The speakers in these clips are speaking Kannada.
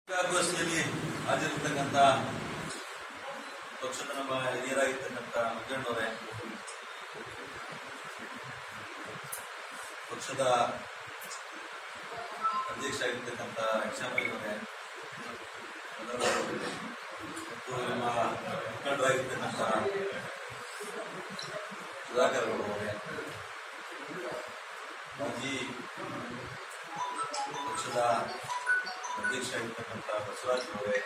ಪತ್ರಿಕಾಗೋಷ್ಠಿಯಲ್ಲಿ ಹಾಜರಿರ್ತಕ್ಕಂಥ ಪಕ್ಷದ ನಮ್ಮ ಹಿರಿಯರಾಗಿರ್ತಕ್ಕಂಥ ಮಂಜಣ್ಣವರೇ ಪಕ್ಷದ ಅಧ್ಯಕ್ಷ ಆಗಿರ್ತಕ್ಕಂಥ ಯಕ್ಷಾಮಯ್ಯವರೇ ಎಲ್ಲರೂ ಮತ್ತು ನಮ್ಮ ಮುಖಂಡರಾಗಿರ್ತಕ್ಕಂಥ ಸುಧಾಕರ್ ಗೌಡರವರೇ ಮಾಜಿ ಪಕ್ಷದ ಅಧ್ಯಕ್ಷ ಆಗಿರ್ತಕ್ಕಂಥ ಬಸವರಾಜ್ ಅವರೇ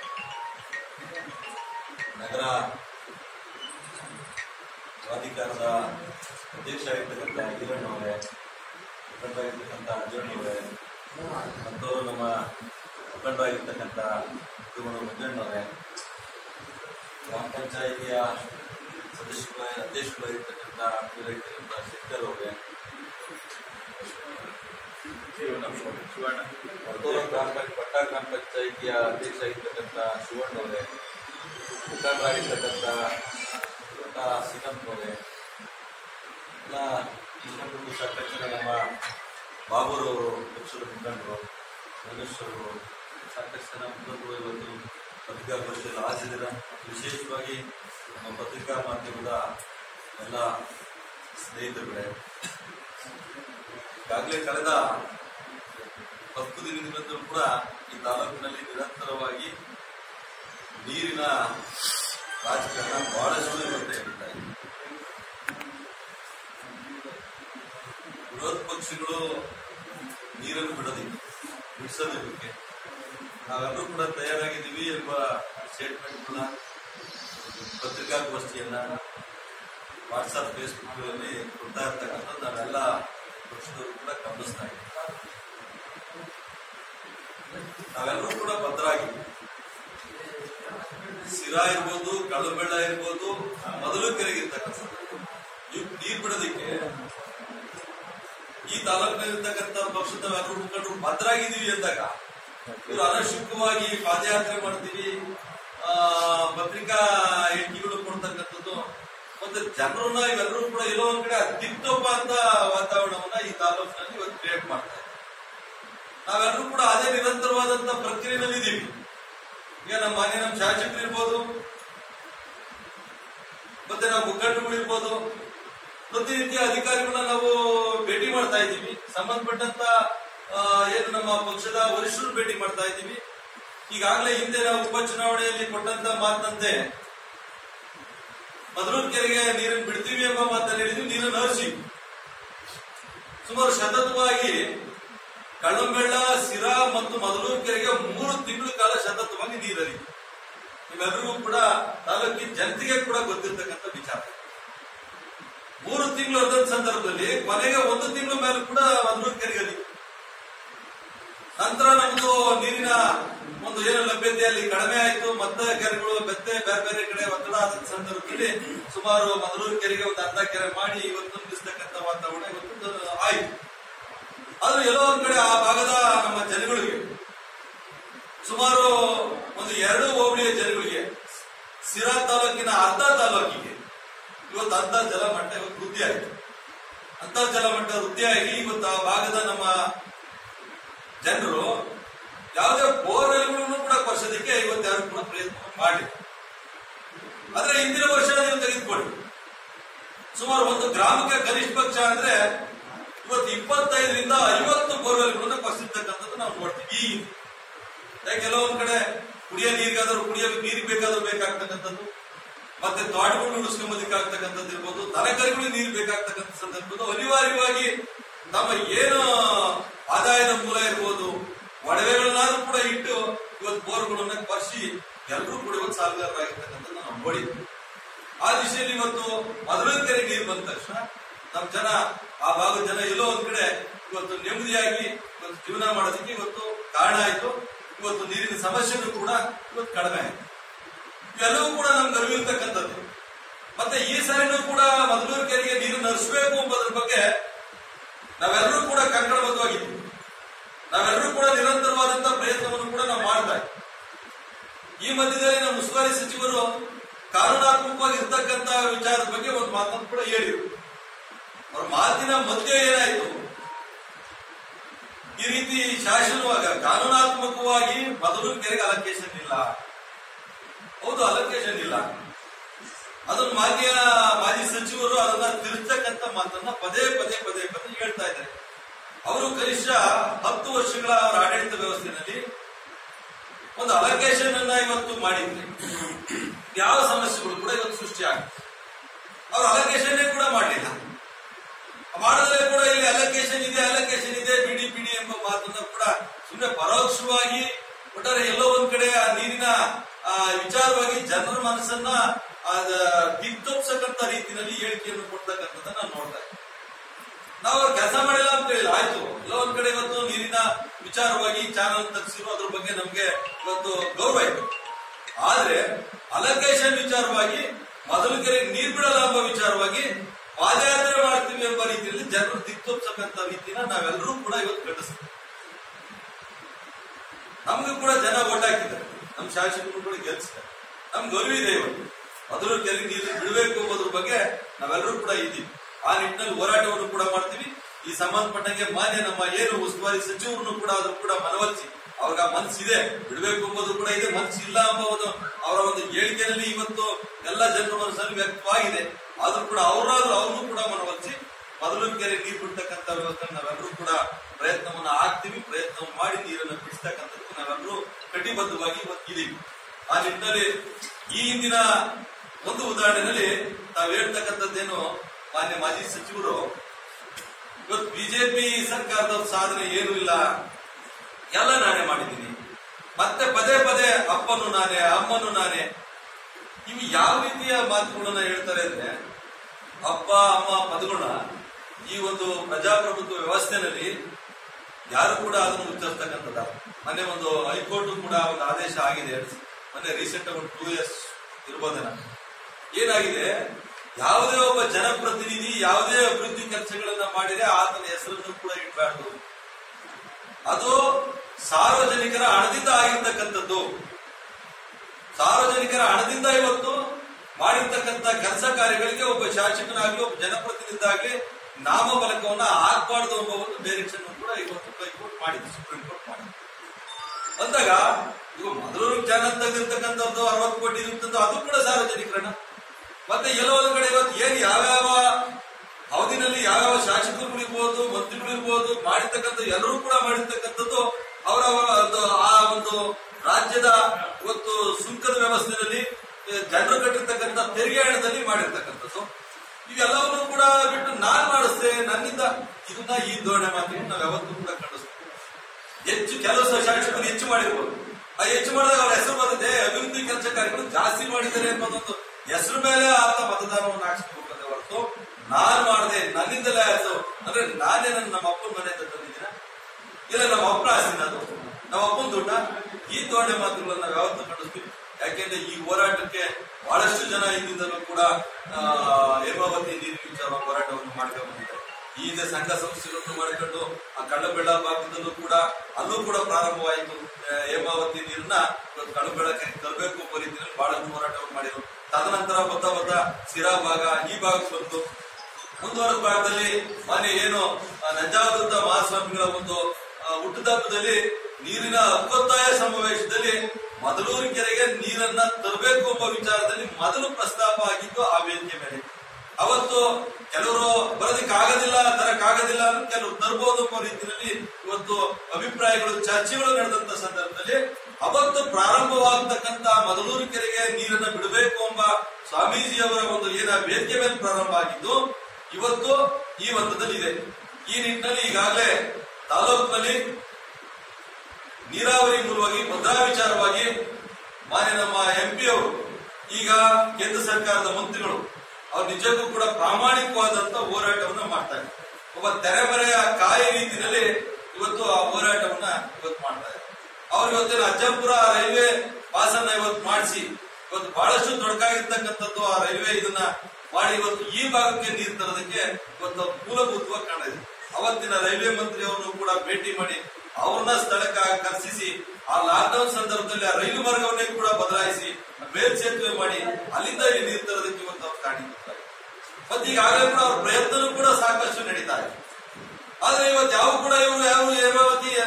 ನಗರ ಪ್ರಾಧಿಕಾರದ ಅಧ್ಯಕ್ಷ ಆಗಿರ್ತಕ್ಕಂಥ ಈರಣ್ಣವರೇ ಮುಖಂಡರಾಗಿರ್ತಕ್ಕಂಥ ಅರ್ಜುನವರೇ ಮತ್ತು ನಮ್ಮ ಮುಖಂಡರಾಗಿರ್ತಕ್ಕಂಥ ತಿರುಮಲ ಮಂಜಣ್ಣವರೇ ಗ್ರಾಮ ಪಂಚಾಯಿತಿಯ ಸದಸ್ಯರ ಅಧ್ಯಕ್ಷರಾಗಿರ್ತಕ್ಕಂಥ ಆಗಿರ್ತಕ್ಕಂಥ ಶಂಕರ್ ಅವರೇ ಶಿವಣ್ಣ ಮರ್ತೂರು ಗ್ರಾಮ ಪಂಚಾಯತ್ ಪಟ್ಟ ಗ್ರಾಮ ಪಂಚಾಯಿತಿಯ ಅಧ್ಯಕ್ಷ ಆಗಿರ್ತಕ್ಕಂಥ ಶಿವಣ್ಣ ಅವರೇ ಮುಖಂಡರಾಗಿರ್ತಕ್ಕಂಥ ಪಟ್ಟ ಶ್ರೀಕಾಂತ್ ಅವರೇ ಎಲ್ಲ ಮುಖಂಡರು ಸಾಕಷ್ಟು ಜನ ನಮ್ಮ ಬಾಬುರವರು ಪಕ್ಷದ ಮುಖಂಡರು ಯೋಗೇಶ್ವರರು ಸಾಕಷ್ಟು ಜನ ಮುಖಂಡರು ಇವತ್ತು ಪತ್ರಿಕಾಗೋಷ್ಠಿಯಲ್ಲಿ ಹಾಜರಿರ ವಿಶೇಷವಾಗಿ ನಮ್ಮ ಪತ್ರಿಕಾ ಮಾಧ್ಯಮದ ಎಲ್ಲ ಸ್ನೇಹಿತರುಗಳೇ ಈಗಾಗಲೇ ಕಳೆದ ಹತ್ತು ದಿನಗಳಿಂದಲೂ ಕೂಡ ಈ ತಾಲೂಕಿನಲ್ಲಿ ನಿರಂತರವಾಗಿ ನೀರಿನ ರಾಜಕಾರಣ ಬಹಳಷ್ಟು ಇವತ್ತು ನಡೀತಾ ಇದೆ ವಿರೋಧ ಪಕ್ಷಗಳು ನೀರನ್ನು ಬಿಡೋದಿಕ್ಕೆ ಬಿಡಿಸೋದಕ್ಕೆ ನಾವೆಲ್ಲರೂ ಕೂಡ ತಯಾರಾಗಿದ್ದೀವಿ ಎಂಬ ಸ್ಟೇಟ್ಮೆಂಟ್ಗಳನ್ನ ಪತ್ರಿಕಾಗೋಷ್ಠಿಯನ್ನ ವಾಟ್ಸಪ್ ಫೇಸ್ಬುಕ್ಗಳಲ್ಲಿ ಕೊಡ್ತಾ ಇರ್ತಕ್ಕಂಥದ್ದು ನಾವೆಲ್ಲ ಪಕ್ಷದವರು ಕೂಡ ಗಮನಿಸ್ತಾ ಇದ್ದೀವಿ ನಾವೆಲ್ಲರೂ ಕೂಡ ಭದ್ರಾಗಿದ್ದೀವಿ ಸಿರಾ ಇರ್ಬೋದು ಕಳ್ಳಬೆಳ್ಳ ಇರ್ಬೋದು ಮೊದಲು ಕೆರೆಗಿರ್ತಕ್ಕಂಥದ್ದು ಇವ್ ನೀರ್ ಬಿಡೋದಿಕ್ಕೆ ಈ ತಾಲೂಕಿನಲ್ಲಿರ್ತಕ್ಕಂಥ ಪಕ್ಷದ ಎಲ್ಲರೂ ಮುಖಂಡರು ಭದ್ರಾಗಿದ್ದೀವಿ ಅಂದಾಗ ಇವರು ಅನವಶ್ಯಕವಾಗಿ ಪಾದಯಾತ್ರೆ ಮಾಡ್ತೀವಿ ಆ, ಪತ್ರಿಕಾ ಹೇಳಿಕೆಗಳು ಕೊಡ್ತಕ್ಕಂಥದ್ದು ಮತ್ತೆ ಜನರನ್ನ ಇವೆಲ್ಲರೂ ಕೂಡ ಎಲ್ಲೋ ಒಂದ್ ಕಡೆ ದಿಕ್ತೊಪ್ಪ ಅಂತ ವಾತಾವರಣವನ್ನ ಈ ತಾಲೂಕಿನಲ್ಲಿ ಇವತ್ತು ಕ್ರಿಯೇಟ್ ಮಾಡ್ತಾರೆ ನಾವೆಲ್ಲರೂ ಕೂಡ ಅದೇ ನಿರಂತರವಾದಂತ ಪ್ರಕ್ರಿಯೆನಲ್ಲಿ ಇದ್ದೀವಿ ಈಗ ನಮ್ಮ ಮಾನ್ಯ ನಮ್ಮ ಶಾಸಕರು ಇರ್ಬೋದು ಮತ್ತೆ ನಾವು ಮುಖಂಡರುಗಳು ಇರ್ಬೋದು ಪ್ರತಿನಿತ್ಯ ಅಧಿಕಾರಿಗಳನ್ನ ನಾವು ಭೇಟಿ ಮಾಡ್ತಾ ಇದ್ದೀವಿ ಸಂಬಂಧಪಟ್ಟಂತ ಆ, ಏನು ನಮ್ಮ ಪಕ್ಷದ ವರಿಷ್ಠರು ಭೇಟಿ ಮಾಡ್ತಾ ಇದ್ದೀವಿ ಈಗಾಗಲೇ ಹಿಂದೆ ನಾವು ಉಪಚುನಾವಣೆಯಲ್ಲಿ ಕೊಟ್ಟಂತ ಮಾತಂತೆ ಮಧುರೂರ್ ಕೆರೆಗೆ ನೀರನ್ನು ಬಿಡ್ತೀವಿ ಎಂಬ ಮಾತನ್ನು ಹೇಳಿದ್ವಿ ನೀರನ್ನು ಹರಿಸಿ ಸುಮಾರು ಸತತವಾಗಿ ಕಳ್ಳಂಬೆಳ್ಳ ಸಿರಾ ಮತ್ತು ಮಧುರೂರ್ ಕೆರೆಗೆ ಮೂರು ತಿಂಗಳ ಕಾಲ ಸತತವಾಗಿ ನೀರು ಹರಿತು ಇವೆಲ್ಲರಿಗೂ ಕೂಡ ತಾಲೂಕಿನ ಜನತೆಗೆ ಕೂಡ ಗೊತ್ತಿರ್ತಕ್ಕಂಥ ವಿಚಾರ ಮೂರು ತಿಂಗಳು ಹರಿದ ಸಂದರ್ಭದಲ್ಲಿ ಕೊನೆಗೆ ಒಂದು ತಿಂಗಳ ಮೇಲೆ ಕೂಡ ಮಧುರೂರ್ ಕೆರೆಗೆ ಹರಿತು ನಂತರ ನಮ್ದು ನೀರಿನ ಒಂದು ಏನು ಲಭ್ಯತೆಯಲ್ಲಿ ಕಡಿಮೆ ಆಯ್ತು ಮತ್ತೆ ಕೆರೆಗಳು ಮತ್ತೆ ಬೇರೆ ಬೇರೆ ಕಡೆ ಒತ್ತಡ ಆದ ಸಂದರ್ಭದಲ್ಲಿ ಸುಮಾರು ಮಧುರೂರು ಕೆರೆಗೆ ಒಂದು ಅರ್ಧ ಕೆರೆ ಮಾಡಿ ಇವತ್ತು ನಿಲ್ಲಿಸ್ತಕ್ಕಂಥ ವಾತಾವರಣ ಇವತ್ತು ಆಯ್ತು ಆದ್ರೆ ಎಲ್ಲೋ ಒಂದ್ ಕಡೆ ಆ ಭಾಗದ ನಮ್ಮ ಜನಗಳಿಗೆ ಸುಮಾರು ಒಂದು ಎರಡು ಹೋಬಳಿಯ ಜನಗಳಿಗೆ ಸಿರಾ ತಾಲೂಕಿನ ಅರ್ಧ ತಾಲೂಕಿಗೆ ಇವತ್ತು ಅರ್ಧ ಜಲಮಟ್ಟ ಇವತ್ತು ವೃದ್ಧಿ ಆಯ್ತು ಅಂತರ್ಜಲ ಮಟ್ಟ ವೃದ್ಧಿಯಾಗಿ ಇವತ್ತು ಆ ಭಾಗದ ನಮ್ಮ ಜನರು ಯಾವುದೇ ಬೋರ್ವೆಲ್ಗಳನ್ನು ಕೂಡ ಕೊರ್ಸೋದಕ್ಕೆ ಇವತ್ತು ಯಾರು ಕೂಡ ಪ್ರಯತ್ನ ಮಾಡಿ ಆದ್ರೆ ಹಿಂದಿನ ವರ್ಷ ನೀವು ತೆಗೆದುಕೊಳ್ಳಿ ಸುಮಾರು ಒಂದು ಗ್ರಾಮಕ್ಕೆ ಕನಿಷ್ಠ ಪಕ್ಷ ಅಂದ್ರೆ ಇವತ್ತು ಇಪ್ಪತ್ತೈದರಿಂದ ಐವತ್ತು ಬೋರ್ವೆಲ್ಗಳನ್ನ ಕೊರ್ಸಿರ್ತಕ್ಕಂಥದ್ದು ನಾವು ನೋಡ್ತೀವಿ ಈ ಹಿಂದೆ. ಯಾಕೆ ಕೆಲವೊಂದ್ ಕಡೆ ಕುಡಿಯೋ ನೀರಿಗಾದ್ರೂ ಕುಡಿಯೋ ನೀರಿಗೆ ಬೇಕಾದ್ರೂ ಬೇಕಾಗ್ತಕ್ಕಂಥದ್ದು ಮತ್ತೆ ತೋಟಗಳು ಉಳಿಸ್ಕೊಂಬೋದಕ್ಕೆ ಆಗ್ತಕ್ಕಂಥದ್ದು ಇರ್ಬೋದು ತರಕಾರಿಗಳು ನೀರು ಬೇಕಾಗ್ತಕ್ಕಂಥ ಸಂದರ್ಭದ್ದು ಅನಿವಾರ್ಯವಾಗಿ ನಮ್ಮ ಏನು ಆದಾಯದ ಮೂಲ ಇರ್ಬೋದು ಒಡವೆಗಳನ್ನಾದ್ರೂ ಕೂಡ ಇಟ್ಟು ಇವತ್ತು ಬೋರ್ಗಳನ್ನ ಕೊರ್ಸಿ ಎಲ್ಲರೂ ಕೂಡ ಇವತ್ತು ಸಾಲಗಾರರಾಗಿರ್ತಕ್ಕಂಥದ್ದು ನಾವು ನೋಡಿದ್ವಿ ಆ ದಿಶೆಯಲ್ಲಿ ಇವತ್ತು ಮೊದಲ ಕೆರೆ ನೀರು ಬಂದ ತಕ್ಷಣ ನಮ್ಮ ಜನ ಆ ಭಾಗದ ಜನ ಎಲ್ಲೋ ಒಂದ್ ಕಡೆ ಇವತ್ತು ನೆಮ್ಮದಿಯಾಗಿ ಇವತ್ತು ಜೀವನ ಮಾಡೋದಕ್ಕೆ ಇವತ್ತು ಕಾರಣ ಆಯ್ತು ಇವತ್ತು ನೀರಿನ ಸಮಸ್ಯೆನೂ ಕೂಡ ಇವತ್ತು ಕಡಿಮೆ ಆಯ್ತು ಇವೆಲ್ಲವೂ ಕೂಡ ನಮ್ಗೆ ಅರಿವಿರ್ತಕ್ಕಂಥದ್ದು ಮತ್ತೆ ಈ ಸಾರಿನೂ ಕೂಡ ಮಧುರೂರು ಕೆರೆಗೆ ನೀರನ್ನು ಹರಿಸಬೇಕು ಎಂಬುದರ ಬಗ್ಗೆ ನಾವೆಲ್ಲರೂ ಕೂಡ ಕಂಕಣಬದ್ಧವಾಗಿದ್ದೀವಿ ನಾವೆಲ್ಲರೂ ಕೂಡ ನಿರಂತರವಾದಂತಹ ಪ್ರಯತ್ನವನ್ನು ಕೂಡ ನಾವು ಮಾಡ್ತಾ ಇದ್ದೀವಿ ಈ ಮಧ್ಯದಲ್ಲಿ ನಮ್ಮ ಉಸ್ತುವಾರಿ ಸಚಿವರು ಕಾನೂನಾತ್ಮಕವಾಗಿ ಇರ್ತಕ್ಕಂತ ವಿಚಾರದ ಬಗ್ಗೆ ಒಂದು ಮಾತನ್ನು ಕೂಡ ಹೇಳಿದರು ಅವ್ರ ಮಾತಿನ ಮಧ್ಯೆ ಏನಾಯ್ತು ಈ ರೀತಿ ಶಾಸನವಾಗ ಕಾನೂನಾತ್ಮಕವಾಗಿ ಮೊದಲು ಕೆರೆಗೆ ಅಲೋಕೇಶನ್ ಇಲ್ಲ ಹೌದು ಅಲೋಕೇಶನ್ ಇಲ್ಲ ಅದನ್ನು ಮಾನ್ಯ ಮಾಜಿ ಸಚಿವರು ಅದನ್ನ ತಿರುಚತಕ್ಕಂತ ಮಾತನ್ನ ಪದೇ ಪದೇ ಪದೇ ಪದೇ ಹೇಳ್ತಾ ಇದ್ದಾರೆ ಅವರು ಕನಿಷ್ಠ ಹತ್ತು ವರ್ಷಗಳ ಅವರ ಆಡಳಿತ ವ್ಯವಸ್ಥೆಯಲ್ಲಿ ಒಂದು ಅಲೋಕೇಶನ್ ಅನ್ನ ಇವತ್ತು ಮಾಡಿದ್ರೆ ಯಾವ ಸಮಸ್ಯೆಗಳು ಕೂಡ ಇವತ್ತು ಸೃಷ್ಟಿ ಆಗುತ್ತೆ ಅವ್ರು ಅಲೋಕೇಶನ್ ಕೂಡ ಮಾಡಲಿಲ್ಲ ಮಾಡಿದ್ರೆ ಕೂಡ ಇಲ್ಲಿ ಅಲೋಕೇಶನ್ ಇದೆ ಅಲೋಕೇಶನ್ ಇದೆ ಬಿಡಿ ಬಿಡಿ ಎಂಬ ಮಾತನ್ನ ಕೂಡ ಸುಮ್ಮನೆ ಪರೋಕ್ಷವಾಗಿ ಒಟ್ಟಾರೆ ಎಲ್ಲೋ ಒಂದ್ ಕಡೆ ಆ ನೀರಿನ ಆ ವಿಚಾರವಾಗಿ ಜನರ ಮನಸ್ಸನ್ನ ಅದ ದಿಗ್ತಪ್ಸಕ್ಕಂತ ರೀತಿಯಲ್ಲಿ ಹೇಳಿಕೆಯನ್ನು ಕೊಡ್ತಕ್ಕಂಥದ್ದನ್ನ ನಾವು ನೋಡ್ತಾ ಇದ್ದೀವಿ ನಾವು ಅವ್ರು ಕೆಲಸ ಮಾಡಿಲ್ಲ ಅಂತ ಹೇಳಿಲ್ಲ ಆಯ್ತು ಎಲ್ಲೋ ಒಂದ್ ಕಡೆ ಇವತ್ತು ನೀರಿನ ವಿಚಾರವಾಗಿ ಚಾನಲ್ ತಗ್ಸಿರೋ ಅದ್ರ ಬಗ್ಗೆ ನಮ್ಗೆ ಇವತ್ತು ಗೌರವ ಇದೆ ಆದ್ರೆ ಅಲೋಕೇಶನ್ ವಿಚಾರವಾಗಿ ಮೊದಲು ಕೆರೆ ನೀರ್ ಬಿಡಲ್ಲ ಎಂಬ ವಿಚಾರವಾಗಿ ಪಾದಯಾತ್ರೆ ಮಾಡ್ತೀವಿ ಎಂಬ ರೀತಿಯಲ್ಲಿ ಜನರು ದಿಕ್ತೋಪ್ಸಕ್ಕಂತ ರೀತಿನ ನಾವೆಲ್ಲರೂ ಕೂಡ ಇವತ್ತು ಖಂಡಿಸ್ತೀವಿ ನಮಗೂ ಕೂಡ ಜನ ಓಟ್ ಹಾಕಿದ್ದಾರೆ ನಮ್ಮ ಶಾಸಕರು ಕೂಡ ಗೆಲ್ಸಿದ್ದಾರೆ ನಮ್ಗೆ ಗೌರವಿದೆ ಇವತ್ತು ಮೊದಲು ಕೆರೆ ನೀರು ಬಿಡಬೇಕು ಎಂಬುದ್ರ ಬಗ್ಗೆ ನಾವೆಲ್ಲರೂ ಕೂಡ ಇದ್ದೀವಿ ಆ ನಿಟ್ಟಿನಲ್ಲಿ ಹೋರಾಟವನ್ನು ಕೂಡ ಮಾಡ್ತೀವಿ ಈ ಸಂಬಂಧಪಟ್ಟಂಗೆ ಮಾನ್ಯ ನಮ್ಮ ಏನು ಉಸ್ತುವಾರಿ ಸಚಿವರನ್ನು ಕೂಡ ಅದ್ರ ಕೂಡ ಮನವೊಲಿಸಿ ಅವ್ರಿಗೆ ಆ ಮನಸ್ಸಿದೆ ಬಿಡಬೇಕು ಎಂಬುದು ಕೂಡ ಇದೆ ಮನಸ್ಸಿಲ್ಲ ಎಂಬುದು ಅವರ ಒಂದು ಹೇಳಿಕೆಯಲ್ಲಿ ಇವತ್ತು ಎಲ್ಲ ಜನರ ಮನಸ್ಸಲ್ಲಿ ವ್ಯಕ್ತವಾಗಿದೆ ಆದ್ರೂ ಕೂಡ ಅವರಾದ್ರೂ ಅವ್ರನ್ನೂ ಕೂಡ ಮನವೊಲಿಸಿ ಮೊದಲು ಕೆರೆ ನೀರು ಬಿಡ್ತಕ್ಕಂಥ ವ್ಯವಸ್ಥೆ ನಾವೆಲ್ಲರೂ ಕೂಡ ಪ್ರಯತ್ನವನ್ನ ಹಾಕ್ತೀವಿ ಪ್ರಯತ್ನವನ್ನು ಮಾಡಿ ನೀರನ್ನು ಬಿಡಿಸ್ತಕ್ಕಂಥದ್ದು ನಾವೆಲ್ಲರೂ ಕಟಿಬದ್ಧವಾಗಿ ಇವತ್ತಿದ್ದೀವಿ ಆ ನಿಟ್ಟಿನಲ್ಲಿ ಈ ಹಿಂದಿನ ಒಂದು ಉದಾಹರಣೆಯಲ್ಲಿ ತಾವು ಹೇಳ್ತಕ್ಕಂಥದ್ದೇನು ಮಾನ್ಯ ಮಾಜಿ ಸಚಿವರು ಇವತ್ತು ಬಿಜೆಪಿ ಸರ್ಕಾರದ ಸಾಧನೆ ಏನೂ ಇಲ್ಲ ಎಲ್ಲ ನಾನೇ ಮಾಡಿದ್ದೀನಿ ಮತ್ತೆ ಪದೇ ಪದೇ ಅಪ್ಪನು ನಾನೇ ಅಮ್ಮನು ನಾನೇ ಇವು ಯಾವ ರೀತಿಯ ಮಾತುಗಳನ್ನ ಹೇಳ್ತಾರೆ ಅಂದ್ರೆ ಅಪ್ಪ ಅಮ್ಮ ಪದಗಳನ್ನ ಈ ಒಂದು ಪ್ರಜಾಪ್ರಭುತ್ವ ವ್ಯವಸ್ಥೆನಲ್ಲಿ ಯಾರು ಕೂಡ ಅದನ್ನು ಉಚ್ಚರಿಸ್ತಕ್ಕಂಥದ್ದ ಮೊನ್ನೆ ಒಂದು ಹೈಕೋರ್ಟ್ ಕೂಡ ಒಂದು ಆದೇಶ ಆಗಿದೆ ಮೊನ್ನೆ ರೀಸೆಂಟ್ ಒಂದು ಟೂ ಇಯರ್ಸ್ ಇರ್ಬೋದೇನ ಏನಾಗಿದೆ ಯಾವುದೇ ಒಬ್ಬ ಜನಪ್ರತಿನಿಧಿ ಯಾವುದೇ ಅಭಿವೃದ್ಧಿ ಕೆಲಸಗಳನ್ನ ಮಾಡಿದ್ರೆ ಆತನ ಹೆಸರನ್ನು ಕೂಡ ಇಡಬಾರ್ದು ಅದು ಸಾರ್ವಜನಿಕರ ಹಣದಿಂದ ಆಗಿರ್ತಕ್ಕಂಥದ್ದು ಸಾರ್ವಜನಿಕರ ಹಣದಿಂದ ಇವತ್ತು ಮಾಡಿರ್ತಕ್ಕಂಥ ಕೆಲಸ ಕಾರ್ಯಗಳಿಗೆ ಒಬ್ಬ ಶಾಸಕನಾಗ್ಲಿ ಒಬ್ಬ ಜನಪ್ರತಿನಿಧಿ ಆಗ್ಲಿ ನಾಮಫಲಕವನ್ನ ಹಾಕಬಾರ್ದು ಎಂಬ ಒಂದು ಡೈರೆಕ್ಷನ್ ಕೂಡ ಇವತ್ತು ಹೈಕೋರ್ಟ್ ಮಾಡಿದೆ ಸುಪ್ರೀಂ ಕೋರ್ಟ್ ಮಾಡಿದೆ ಅಂದಾಗ ಈಗ ಮೊದಲು ಚಾನಲ್ ತೆಗೆದಿರ್ತಕ್ಕಂಥದ್ದು ಅರವತ್ತು ಕೋಟಿ ಇರುತ್ತಂತ ಅದು ಕೂಡ ಸಾರ್ವಜನಿಕರನ್ನ ಮತ್ತೆ ಎಲ್ಲೋ ಒಂದು ಕಡೆ ಇವತ್ತು ಏನ್ ಯಾವ್ಯಾವ ಅವಧಿನಲ್ಲಿ ಯಾವ್ಯಾವ ಶಾಸಕರು ಇರ್ಬೋದು ಮಂತ್ರಿಗಳು ಇರ್ಬೋದು ಮಾಡಿರ್ತಕ್ಕಂಥ ಎಲ್ಲರೂ ಕೂಡ ಮಾಡಿರ್ತಕ್ಕಂಥದ್ದು ಅವರ ಒಂದು ಆ ಒಂದು ರಾಜ್ಯದ ಇವತ್ತು ಸುಂಕದ ವ್ಯವಸ್ಥೆಯಲ್ಲಿ ಜನರು ಕಟ್ಟಿರ್ತಕ್ಕಂಥ ತೆರಿಗೆ ಹಣದಲ್ಲಿ ಮಾಡಿರ್ತಕ್ಕಂಥದ್ದು ಇವೆಲ್ಲವನ್ನು ಕೂಡ ಬಿಟ್ಟು ನಾನ್ ಮಾಡಿಸ್ದೆ ನನ್ನಿಂದ ಇದನ್ನ ಈ ಧೋರಣೆ ಮಾತ್ರ ನಾವು ಯಾವತ್ತೂ ಕೂಡ ಖಂಡಿಸ್ತೀವಿ ಹೆಚ್ಚು ಕೆಲವು ಶಾಸಕರು ಹೆಚ್ಚು ಮಾಡಿರ್ಬೋದು ಆ ಹೆಚ್ಚು ಮಾಡಿದಾಗ ಅವ್ರ ಹೆಸರು ಬರುತ್ತೆ ಅಭಿವೃದ್ಧಿ ಕೆಲಸ ಕಾರ್ಯಗಳು ಜಾಸ್ತಿ ಮಾಡಿದ್ದಾರೆ ಅನ್ನೋದೊಂದು ಹೆಸರು ಮೇಲೆ ಆತ ಮತದಾನವನ್ನು ಹಾಕ್ಸ್ಕೋಬೇಕಂದ್ರೆ ಹೊರತು ನಾನ್ ಮಾಡಿದೆ ನನ್ನಿಂದಲೇ ಆಯ್ತು ಅಂದ್ರೆ ನಾನೇ ನನ್ನ ನಮ್ಮ ಅಪ್ಪನ ಮನೆಯಿಂದ ತಂದಿದ್ದೀನ ಇಲ್ಲ ನಮ್ಮ ಅಪ್ಪನ ಆಸ್ತಿನ ಅದು ನಮ್ಮ ಅಪ್ಪನ ದುಡ್ಡ ಈ ಧೋರಣೆ ಮಾತುಗಳನ್ನ ನಾವು ಯಾವತ್ತೂ ಖಂಡಿಸ್ತೀವಿ ಯಾಕೆಂದ್ರೆ ಈ ಹೋರಾಟಕ್ಕೆ ಬಹಳಷ್ಟು ಜನ ಹಿಂದಿಂದಲೂ ಕೂಡ ಆ, ಹೇಮಾವತಿ ನೀರಿನ ವಿಚಾರ ಹೋರಾಟವನ್ನು ಮಾಡ್ಕೊಂಡು ಬಂದಿದ್ದಾರೆ ಈ ಹಿಂದೆ ಸಂಘ ಸಂಸ್ಥೆಗಳನ್ನು ಮಾಡಿಕೊಂಡು ಆ ಕಳ್ಳಬೆಳ್ಳ ಭಾಗದಲ್ಲೂ ಕೂಡ ಅಲ್ಲೂ ಕೂಡ ಪ್ರಾರಂಭವಾಯಿತು ಆ, ಹೇಮಾವತಿ ನೀರನ್ನ ಇವತ್ತು ಕಳ್ಳಬೆಳ್ಳಕ್ಕೆ ತರಬೇಕು ಎಂಬ ರೀತಿಯಲ್ಲಿ ಬಹಳಷ್ಟು ಹೋರಾಟವನ್ನು ಮಾಡಿದ್ರು ತದನಂತರ ಬತ್ತ ಬತ್ತ ಸಿರಾ ಭಾಗ ಈ ಭಾಗಕ್ಕೆ ಬಂತು ಮುಂದುವರೆದ ಭಾಗದಲ್ಲಿ ಮಾನ್ಯ ಏನು ಆ, ನಂಜಾವೃತ ಮಹಾಸ್ವಾಮಿಗಳ ಒಂದು ಆ, ಹುಟ್ಟುಹಬ್ಬದಲ್ಲಿ ನೀರಿನ ಹಕ್ಕೊತ್ತಾಯ ಸಮಾವೇಶದಲ್ಲಿ ಮದಲೂರು ಕೆರೆಗೆ ನೀರನ್ನ ತರಬೇಕು ಎಂಬ ವಿಚಾರದಲ್ಲಿ ಮೊದಲು ಪ್ರಸ್ತಾಪ ಆಗಿದ್ದು ಆ ವೇದಿಕೆ ಮೇಲೆ ಅವತ್ತು ಕೆಲವರು ಬರೋದಕ್ಕೆ ಆಗೋದಿಲ್ಲ ತರಕ್ಕಾಗೋದಿಲ್ಲ ಅಂದ್ರೆ ಕೆಲವರು ತರಬಹುದು ಎಂಬ ರೀತಿಯಲ್ಲಿ ಇವತ್ತು ಅಭಿಪ್ರಾಯಗಳು ಚರ್ಚೆಗಳು ನಡೆದಂತ ಸಂದರ್ಭದಲ್ಲಿ ಅವತ್ತು ಪ್ರಾರಂಭವಾಗತಕ್ಕಂತ ಮದಲೂರು ಕೆರೆಗೆ ನೀರನ್ನ ಬಿಡಬೇಕು ಎಂಬ ಸ್ವಾಮೀಜಿಯವರ ಒಂದು ಏನ ವೇದಿಕೆ ಮೇಲೆ ಪ್ರಾರಂಭ ಆಗಿದ್ದು ಇವತ್ತು ಈ ಹಂತದಲ್ಲಿ ಇದೆ ಈ ನಿಟ್ಟಿನಲ್ಲಿ ಈಗಾಗಲೇ ತಾಲೂಕಿನಲ್ಲಿ ನೀರಾವರಿ ಮೂಲವಾಗಿ ಭದ್ರಾ ವಿಚಾರವಾಗಿ ಮಾನ್ಯ ನಮ್ಮ ಎಂಪಿ ಅವರು ಈಗ ಕೇಂದ್ರ ಸರ್ಕಾರದ ಮಂತ್ರಿಗಳು ಅವ್ರು ನಿಜಕ್ಕೂ ಕೂಡ ಪ್ರಾಮಾಣಿಕವಾದಂತ ಹೋರಾಟವನ್ನ ಮಾಡ್ತಾ ಇದ್ದಾರೆ ಒಬ್ಬ ತೆರೆಮರೆಯ ಕಾಯಿ ರೀತಿಯಲ್ಲಿ ಇವತ್ತು ಆ ಹೋರಾಟವನ್ನ ಇವತ್ತು ಮಾಡ್ತಾ ಇದ್ದಾರೆ ಅವ್ರು ಇವತ್ತಿನ ಅಜ್ಜಂಪುರ ರೈಲ್ವೆ ಪಾಸ್ ಅನ್ನ ಇವತ್ತು ಮಾಡಿಸಿ ಇವತ್ತು ಬಹಳಷ್ಟು ದೊಡ್ಡಕಾಗಿರ್ತಕ್ಕಂಥದ್ದು ಆ ರೈಲ್ವೆ ಇದನ್ನ ಮಾಡಿ ಇವತ್ತು ಈ ಭಾಗಕ್ಕೆ ನೀರು ತರೋದಕ್ಕೆ ಇವತ್ತು ಮೂಲಭೂತವಾಗಿ ಕಾಣಿದೆ ಅವತ್ತಿನ ರೈಲ್ವೆ ಮಂತ್ರಿ ಅವರನ್ನು ಕೂಡ ಭೇಟಿ ಮಾಡಿ ಅವ್ರನ್ನ ಸ್ಥಳಕ್ಕೆ ಕರೆಸಿಸಿ ಆ ಲಾಕ್ಡೌನ್ ಸಂದರ್ಭದಲ್ಲಿ ಆ ರೈಲು ಮಾರ್ಗವನ್ನೇ ಕೂಡ ಬದಲಾಯಿಸಿ ಮೇಲ್ಸೇತುವೆ ಮಾಡಿ ಅಲ್ಲಿಂದ ಇಲ್ಲಿ ನೀರು ತರೋದಕ್ಕೆ ಇವತ್ತು ಅವ್ರು ಕಾಣಿರ್ತಾರೆ ಮತ್ತೆ ಈಗಾಗಲೇ ಕೂಡ ಅವ್ರ ಪ್ರಯತ್ನ ಕೂಡ ಸಾಕಷ್ಟು ನಡೀತಾ ಇದೆ ಆದ್ರೆ ಇವತ್ತು ಯಾವ ಕೂಡ ಇವರು ಯಾವ ಹೇಮಾವತಿ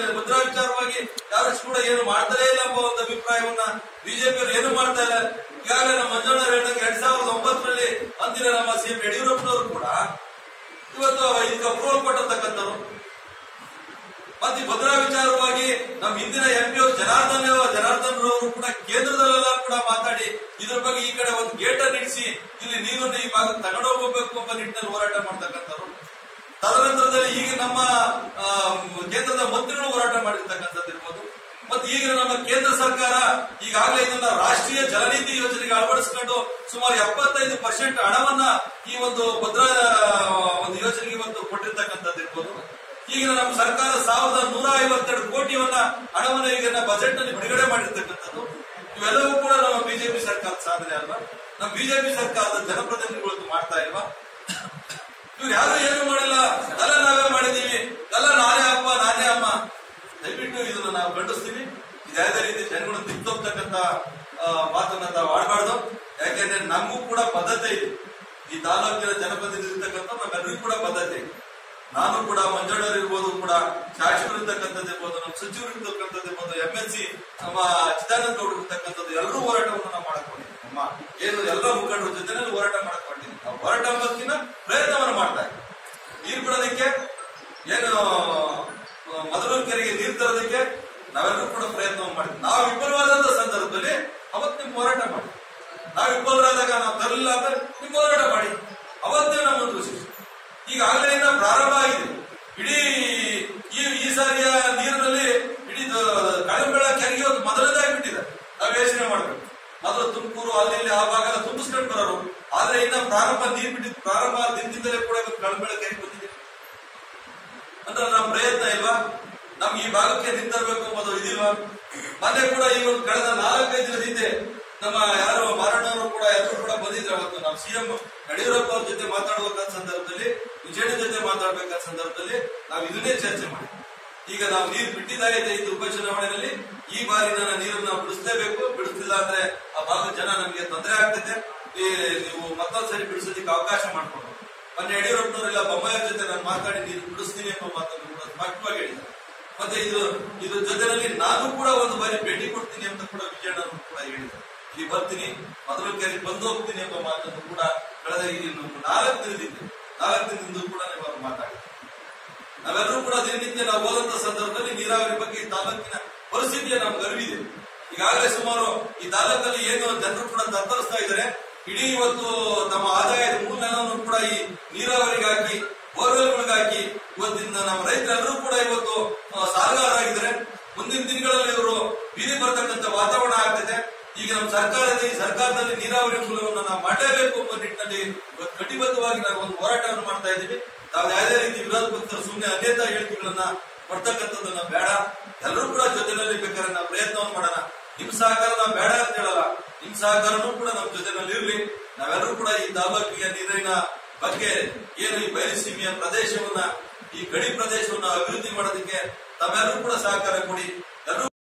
ಯಾರು ಕೂಡ ಏನು ಮಾಡ್ತಾರೇ ಇಲ್ಲ ಎಂಬ ಒಂದು ಅಭಿಪ್ರಾಯವನ್ನ ಬಿಜೆಪಿಯವರು ಏನು ಮಾಡ್ತಾ ಇಲ್ಲ ಈಗಾಗಲೇ ನಮ್ಮ ಮಂಜಣ್ಣ ಹೇಳಿದಂಗೆ ಎರಡ್ ಸಾವಿರದ ಒಂಬತ್ತರಲ್ಲಿ ಅಂದಿನ ನಮ್ಮ ಸಿಎಂ ಯಡಿಯೂರಪ್ಪನವರು ಕೂಡ ಇವತ್ತು ಇದಕ್ಕೆ ಅಪ್ರೂವಲ್ ಕೊಟ್ಟಿರ್ತಕ್ಕಂಥವ್ರು ಮತ್ತೆ ಈ ಭದ್ರಾ ವಿಚಾರವಾಗಿ ನಮ್ಮ ಹಿಂದಿನ ಎಂಪಿ ಅವರು ಜನಾರ್ದನ್ ಜನಾರ್ದನ್ ಅವರು ಕೂಡ ಕೇಂದ್ರದಲ್ಲೆಲ್ಲ ಕೂಡ ಮಾತಾಡಿ ಇದ್ರ ಬಗ್ಗೆ ಈ ಕಡೆ ಒಂದು ಗೇಟ್ ಅನ್ನು ಇಡಿಸಿ ಇಲ್ಲಿ ನೀರನ್ನು ಈ ಭಾಗ ತಗೊಂಡೋಗ್ಬೇಕು ಎಂಬ ನಿಟ್ಟಿನಲ್ಲಿ ಹೋರಾಟ ಮಾಡ್ತಕ್ಕಂಥವ್ರು ತದನಂತರದಲ್ಲಿ ಈಗ ನಮ್ಮ ಆ, ಕೇಂದ್ರದ ಮಂತ್ರಿಗಳು ಹೋರಾಟ ಮಾಡಿರ್ತಕ್ಕಂಥದ್ದು ಇರ್ಬೋದು ಮತ್ತೆ ಈಗ ನಮ್ಮ ಕೇಂದ್ರ ಸರ್ಕಾರ ಈಗಾಗಲೇ ಇದನ್ನ ರಾಷ್ಟ್ರೀಯ ಜಲನೀತಿ ಯೋಜನೆಗೆ ಅಳವಡಿಸಿಕೊಂಡು ಸುಮಾರು ಎಪ್ಪತ್ತೈದು ಪರ್ಸೆಂಟ್ ಹಣವನ್ನ ಈ ಒಂದು ಭದ್ರಾ ಒಂದು ಯೋಜನೆಗೆ ಇವತ್ತು ಕೊಟ್ಟಿರ್ತಕ್ಕಂಥದ್ದು ಇರ್ಬೋದು ಈಗ ನಮ್ಮ ಸರ್ಕಾರ ಸಾವಿರದ ನೂರ ಐವತ್ತೆರಡು ಕೋಟಿಯನ್ನ ಹಣವನ್ನು ಈಗ ಬಜೆಟ್ ನಲ್ಲಿ ಬಿಡುಗಡೆ ಮಾಡಿರ್ತಕ್ಕಂಥದ್ದು ಇವೆಲ್ಲವೂ ಕೂಡ ನಮ್ಮ ಬಿಜೆಪಿ ಸರ್ಕಾರದ ಸಾಧನೆ ಅಲ್ವಾ ನಮ್ಮ ಬಿಜೆಪಿ ಸರ್ಕಾರದ ಜನಪ್ರತಿನಿಧಿಗಳು ಮಾಡ್ತಾ ಇಲ್ವಾ ಇವ್ರು ಯಾರು ಏನು ಮಾಡಿಲ್ಲ ಎಲ್ಲ ನಾವೇ ಮಾಡಿದೀವಿ ಎಲ್ಲ ನಾನೇ ಅಪ್ಪ ನಾನೇ ಅಮ್ಮ ದಯವಿಟ್ಟು ಇದನ್ನ ನಾವು ಖಂಡಿಸ್ತೀವಿ ಇದು ಯಾವುದೇ ರೀತಿ ಜನಗಳು ತಿದ್ದೋಗ್ತಕ್ಕಂತ ಆ, ಮಾತನ್ನ ನಾವು ಆಡಬಾರ್ದು ಯಾಕೆಂದ್ರೆ ನಮಗೂ ಕೂಡ ಬದ್ಧತೆ ಇದೆ ಈ ತಾಲೂಕಿನ ಜನಪ್ರತಿನಿಧಿ ಇರ್ತಕ್ಕಂಥ ನಮ್ಮೆಲ್ಲರಿಗೂ ಕೂಡ ಬದ್ಧತೆ ಇದೆ ನಾನು ಕೂಡ ಮಂಜಣ್ಣರು ಇರ್ಬೋದು ಕೂಡ ಶಾಸಕರು ಇರ್ತಕ್ಕಂಥದ್ದು ಇರ್ಬೋದು ನಮ್ಮ ಸಚಿವರು ಇರ್ತಕ್ಕಂಥದ್ದು ಇರ್ಬೋದು ಎಂ ಎಲ್ ಸಿ ನಮ್ಮ ಚಿದಾನಂದ ಗೌಡರು ಇರ್ತಕ್ಕಂಥದ್ದು ಎಲ್ಲರೂ ಹೋರಾಟವನ್ನು ನಾವು ಮಾಡಕೊಂಡಿದ್ದೀವಿ ನಮ್ಮ ಏನು ಎಲ್ಲ ಮುಖಂಡರ ಜೊತೆನಲ್ಲಿ ಹೋರಾಟ ಮಾಡಕೊಂಡಿದ್ದೀವಿ ನಾವು ಹೋರಾಟ ಮಾಡೋದಕ್ಕಿಂತ ಪ್ರಯತ್ನವನ್ನು ಮಾಡ್ತಾ ಇದ್ದೀವಿ ನೀರು ಬಿಡೋದಕ್ಕೆ ಏನು ಮೊದಲು ಕೆರೆಗೆ ನೀರು ತರೋದಕ್ಕೆ ನಾವೆಲ್ಲರೂ ಕೂಡ ಪ್ರಯತ್ನವನ್ನು ಮಾಡಿದ್ವಿ ನಾವು ವಿಫಲವಾದಂತ ಸಂದರ್ಭದಲ್ಲಿ ಅವತ್ತು ನಿಮ್ ಹೋರಾಟ ಮಾಡಿ ನಾವು ವಿಫಲರಾದಾಗ ನಾವು ತರಲಿಲ್ಲ ಅಂದ್ರೆ ನಿಮ್ ಹೋರಾಟ ಮಾಡಿ ಅವತ್ತೇ ನಮ್ಮ ಒಂದು ಈಗಾಗಲೇ ಇನ್ನ ಪ್ರಾರಂಭ ಆಗಿದೆ ಇಡೀ ಈ ಈ ಸಾರಿಯ ನೀರಿನಲ್ಲಿ ಇಡೀ ಕಳಂಬೆಳ ಕೆರೆಗೆ ಒಂದು ಮೊದಲನೇದಾಗಿ ಬಿಟ್ಟಿದೆ ನಾವು ಯೋಚನೆ ಮಾಡಬೇಕು ಮೊದಲು ತುಮಕೂರು ಅಲ್ಲಿ ಇಲ್ಲಿ ಆ ಭಾಗ ತುಂಬಿಸ್ಕೊಂಡು ಬರೋರು ಆದ್ರೆ ಇನ್ನ ಪ್ರಾರಂಭ ನೀರು ಬಿಟ್ಟಿದ್ದು ಪ್ರಾರಂಭ ಆದ ದಿನದಿಂದಲೇ ಕೂಡ ಇವತ್ತು ಕಳಂಬೆಳ ಕೆರೆಗೆ ಬಂದಿದೆ ಅಂದ್ರೆ ನಮ್ಮ ಪ್ರಯತ್ನ ಇಲ್ವಾ ನಮ್ಗೆ ಈ ಭಾಗಕ್ಕೆ ನಿಂತಿರ್ಬೇಕು ಎಂಬುದು ಇದಿಲ್ವಾ ಮೊನ್ನೆ ಕೂಡ ಈ ಒಂದು ಕಳೆದ ನಾಲ್ಕೈದು ದಿನದ ಹಿಂದೆ ನಮ್ಮ ಯಾರು ಮಾರಣ್ಣವರು ಕೂಡ ಎಲ್ಲರೂ ಕೂಡ ಬಂದಿದ್ರು ಅವತ್ತು ನಾವು ಸಿಎಂ ಯಡಿಯೂರಪ್ಪ ಅವ್ರ ಜೊತೆ ಮಾತಾಡುವಂತ ಸಂದರ್ಭದಲ್ಲಿ ವಿಜಯಣ್ಣ ಜೊತೆ ಮಾತಾಡ್ಬೇಕಾದ ಸಂದರ್ಭದಲ್ಲಿ ನಾವು ಇದನ್ನೇ ಚರ್ಚೆ ಮಾಡಿ ಈಗ ನಾವು ನೀರು ಬಿಟ್ಟಿದ್ದಾಗಿದೆ ಇದು ಉಪಚುನಾವಣೆಯಲ್ಲಿ ಈ ಬಾರಿ ನನ್ನ ನೀರನ್ನು ನಾವು ಬಿಡಿಸಲೇಬೇಕು ಬಿಡಿಸ್ತಿಲ್ಲ ಅಂದ್ರೆ ಆ ಭಾಗದ ಜನ ನಮಗೆ ತೊಂದರೆ ಆಗ್ತದೆ ಈ ನೀವು ಮತ್ತೊಂದ್ಸರಿ ಬಿಡಿಸೋದಕ್ಕೆ ಅವಕಾಶ ಮಾಡ್ಕೊಂಡು ಮೊನ್ನೆ ಯಡಿಯೂರಪ್ಪನವರೆಲ್ಲ ಬೊಮ್ಮಾಯಿಯವ್ರ ಜೊತೆ ನಾನು ಮಾತಾಡಿ ನೀರು ಬಿಡಿಸ್ತೀನಿ ಎಂಬ ಮಾತನ್ನು ಕೂಡ ಸ್ಪಷ್ಟವಾಗಿ ಹೇಳಿದ್ದಾರೆ ಮತ್ತೆ ಇದು ಇದ್ರ ಜೊತೆನಲ್ಲಿ ನಾನು ಕೂಡ ಒಂದು ಬಾರಿ ಭೇಟಿ ಕೊಡ್ತೀನಿ ಅಂತ ಕೂಡ ವಿಜಯಣ್ಣವರು ಕೂಡ ಹೇಳಿದ್ದಾರೆ ಇಲ್ಲಿ ಬರ್ತೀನಿ ಮೊದಲು ಕೆರೆ ಬಂದು ಹೋಗ್ತೀನಿ ಎಂಬ ಮಾತನ್ನು ಕೂಡ ಕಳೆದ ಈ ನಾಲ್ಕು ದಿನದಿಂದ ನಾಲ್ಕು ದಿನದಿಂದ ಕೂಡ ನೀವು ಅವರು ಮಾತಾಡಿದ್ದಾರೆ ನಾವೆಲ್ಲರೂ ಕೂಡ ದಿನನಿತ್ಯ ನಾವು ಹೋದಂತ ಸಂದರ್ಭದಲ್ಲಿ ನೀರಾವರಿ ಬಗ್ಗೆ ಈ ತಾಲೂಕಿನ ಪರಿಸ್ಥಿತಿಯ ನಮ್ಗೆ ಅರಿವಿದೆ ಈಗಾಗಲೇ ಸುಮಾರು ಈ ತಾಲೂಕಲ್ಲಿ ಏನು ಜನರು ಕೂಡ ತತ್ತರಿಸ್ತಾ ಇದ್ದಾರೆ ಇಡೀ ಇವತ್ತು ತಮ್ಮ ಆದಾಯದ ಮೂಲವನ್ನು ಕೂಡ ಈ ನೀರಾವರಿಗಾಗಿ ಬೋರ್ವೆಲ್ಗಳಿಗಾಗಿ ಇವತ್ತಿನ ನಮ್ಮ ರೈತರೆಲ್ಲರೂ ಕೂಡ ಇವತ್ತು ಆ, ಸಾಲಗಾರರಾಗಿದ್ದಾರೆ ಮುಂದಿನ ದಿನಗಳಲ್ಲಿ ಇವರು ಬೀದಿ ಬರ್ತಕ್ಕಂಥ ವಾತಾವರಣ ಆಗ್ತಿದೆ ಈಗ ನಮ್ಮ ಸರ್ಕಾರದ ಈ ಸರ್ಕಾರದಲ್ಲಿ ನೀರಾವರಿ ಮೂಲವನ್ನು ನಾವು ಮಾಡಲೇಬೇಕು ಎಂಬ ನಿಟ್ಟಿನಲ್ಲಿ ಇವತ್ತು ಕಟಿಬದ್ಧವಾಗಿ ನಾವು ಒಂದು ಹೋರಾಟವನ್ನು ಮಾಡ್ತಾ ಇದ್ದೀವಿ ನಾವು ಯಾವುದೇ ರೀತಿ ವಿರೋಧ ಪಕ್ಷರು ಸುಮ್ಮನೆ ಅನ್ಯತಾ ಹೇಳಿಕೆಗಳನ್ನ ಕೊಡ್ತಕ್ಕಂಥದ್ದನ್ನ ಬೇಡ ಎಲ್ಲರೂ ಕೂಡ ಜೊತೆನಲ್ಲಿ ಬೇಕಾದ್ರೆ ನಾವು ಪ್ರಯತ್ನವನ್ನು ಮಾಡೋಣ ನಿಮ್ ಸಹಕಾರ ನಾವು ಬೇಡ ಅಂತ ಹೇಳಲ್ಲ ನಿಮ್ ಸಹಕಾರನೂ ಕೂಡ ನಮ್ಮ ಜೊತೆನಲ್ಲಿ ಇರ್ಲಿ ನಾವೆಲ್ಲರೂ ಕೂಡ ಈ ತಾಲೂಕಿಗೆ ನೀರಿನ ಬಗ್ಗೆ ಏನು ಈ ಬಯಲುಸೀಮೆಯ ಪ್ರದೇಶವನ್ನ ಈ ಗಡಿ ಪ್ರದೇಶವನ್ನ ಅಭಿವೃದ್ಧಿ ಮಾಡೋದಕ್ಕೆ ತಾವೆಲ್ಲರೂ ಕೂಡ ಸಹಕಾರ ಕೊಡಿ ಎಲ್ಲರೂ